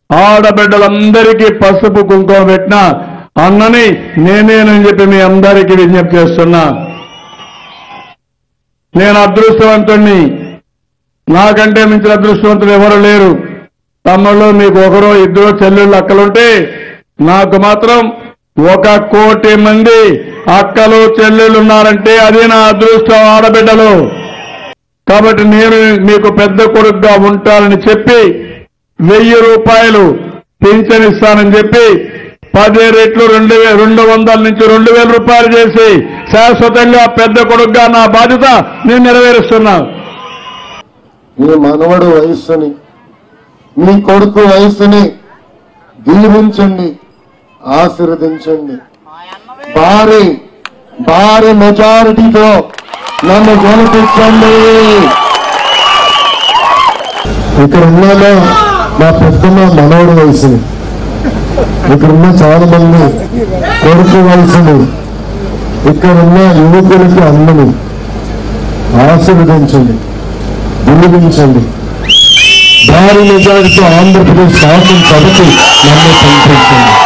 ఆడబిడ్డలందరికీ పసుపు కుంకుమ పెట్టిన అన్నని నేనేనని చెప్పి మీ అందరికీ విజ్ఞప్తి చేస్తున్నా నేను అదృష్టవంతుణ్ణి నాకంటే మించిన అదృష్టవంతులు ఎవరు లేరు తమ్ముళ్ళు మీకు ఒకరో ఇద్దరు చెల్లెళ్ళు అక్కలుంటే నాకు మాత్రం ఒక కోటి మంది అక్కలు చెల్లెళ్ళు ఉన్నారంటే అది నా అదృష్టం ఆడబిడ్డలు కాబట్టి నేను మీకు పెద్ద కొడుకుగా ఉంటానని చెప్పి వెయ్యి రూపాయలు పింఛన్ ఇస్తానని చెప్పి పది రెట్లు రెండు వే- రెండు వందల నుంచి రెండు వేల రూపాయలు చేసి శాశ్వతంగా పెద్ద కొడుకుగా నా బాధ్యత నేను నెరవేరుస్తున్నా మీ మనవడు వయస్సుని మీ కొడుకు వయస్సుని దీవించండి ఆశీర్వదించండి భారీ భారీ మెజారిటీతో నన్ను గెలిపించండి ఇక్కడ ఉన్నలో మా పెద్దమ్మ మనవడు వయసుని ఇక్కడ ఉన్న చాలా మంది కొడుకు వయసుని ఇక్కడ ఉన్న యువకులకి అన్నని ఆశీర్వదించండి వినిపించండి భారీ మెజారిటీతో ఆంధ్రప్రదేశ్ శాసన సభకి నన్ను పంపించండి